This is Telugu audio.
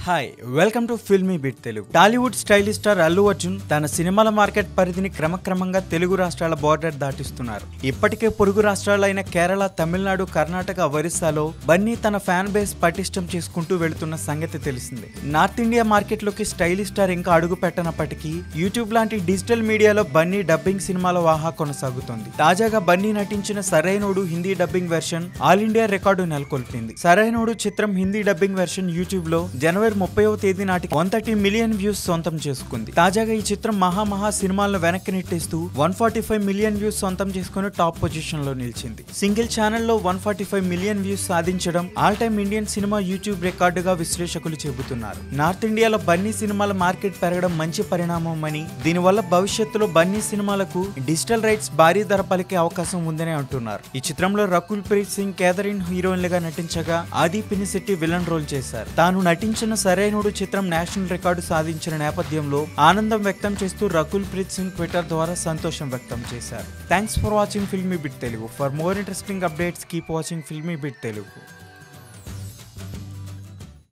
hi welcome to filmy bit Telugu Tollywood stylish star Allu Arjun తన సినిమాల మార్కెట్ పరిధిని క్రమక్రమంగా తెలుగు రాష్ట్రాల బోర్డర్ దాటిస్తున్నారు ఇప్పటికే పొరుగు రాష్ట్రాలైన కేరళ తమిళనాడు కర్ణాటక ఒరిస్సాలో బన్నీ తన ఫ్యాన్ బేస్ పటిష్టం చేసుకుంటూ వెళుతున్న సంగతి తెలిసిందే నార్త్ ఇండియా మార్కెట్ లోకి స్టైలిష్ స్టార్ ఇంకా అడుగు పెట్టనప్పటికీ యూట్యూబ్ లాంటి డిజిటల్ మీడియాలో బన్నీ డబ్బింగ్ సినిమాల వాహా కొనసాగుతోంది తాజాగా బన్నీ నటించిన Sarainodu Hindi dubbing version all India record నెలకొల్పింది సరైనోడు చిత్రం హిందీ డబ్బింగ్ వెర్షన్ యూట్యూబ్ లో జనవరి ముప్పైవ తేదీ నాటికి వన్ థర్టీ మిలియన్ వ్యూస్ సొంతం చేసుకుంది తాజాగా ఈ చిత్రం మహా మహా సినిమాలను వెనక్కి నెట్టేస్తూ one forty five million views సొంతం చేసుకుని టాప్ పొజిషన్ లో నిలిచింది సింగిల్ ఛానల్ లో one forty five million views సాధించడం all time Indian cinema YouTube రికార్డుగా విశ్లేషకులు చెబుతున్నారు నార్త్ ఇండియాలో బన్నీ సినిమాల మార్కెట్ పెరగడం మంచి పరిణామం అని దీనివల్ల భవిష్యత్తులో బన్నీ సినిమాలకు డిజిటల్ రైట్స్ భారీ ధర పలికే అవకాశం ఉందని అంటున్నారు ఈ చిత్రంలో రకుల్ ప్రీత్ సింగ్ కేథరిన్ హీరోయిన్లుగా నటించగా ఆది పినిశెట్టి విలన్ రోల్ చేశారు తాను నటించిన సరైనడు చిత్రం నేషనల్ రికార్డు సాధించిన నేపథ్యంలో ఆనందం వ్యక్తం చేస్తూ రకుల్ ప్రీత్ సింగ్ ట్విట్టర్ ద్వారా సంతోషం వ్యక్తం చేశారు thanks for watching filmy bit Telugu for more interesting updates keep watching filmy bit Telugu